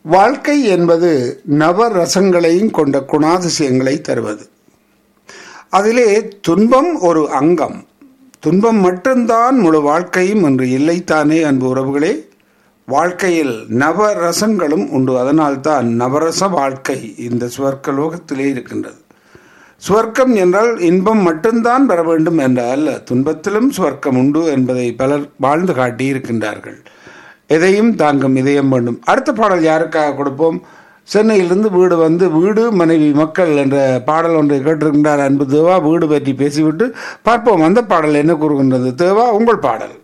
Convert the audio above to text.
வாழ்க்கை என்பது நவரசங்களையும் கொண்ட குணாதிசயங்களை தருவது அதிலே துன்பம் ஒரு அங்கம் துன்பம் மட்டும்தான் முழு வாழ்க்கையும் என்று இல்லைத்தானே அன்பு உறவுகளே வாழ்க்கையில் நவரசங்களும் உண்டு அதனால்தான் நவரச வாழ்க்கை இந்த சுவர்க்க லோகத்திலே இருக்கின்றது சுவர்க்கம் என்றால் இன்பம் மட்டும்தான் பெற வேண்டும் என்ற அல்ல துன்பத்திலும் சுவர்க்கம் உண்டு என்பதை பலர் வாழ்ந்து காட்டி இருக்கின்றார்கள் எதையும் தாங்கும் இதயம் வேண்டும் அடுத்த பாடல் யாருக்காக கொடுப்போம் சென்னையிலிருந்து வீடு வந்து வீடு மனைவி மக்கள் என்ற பாடல் ஒன்றை கேட்டிருக்கின்றார் அன்பு தேவா வீடு பற்றி பேசிவிட்டு பார்ப்போம் அந்த பாடல் என்ன கூறுகின்றது தேவா உங்கள் பாடல்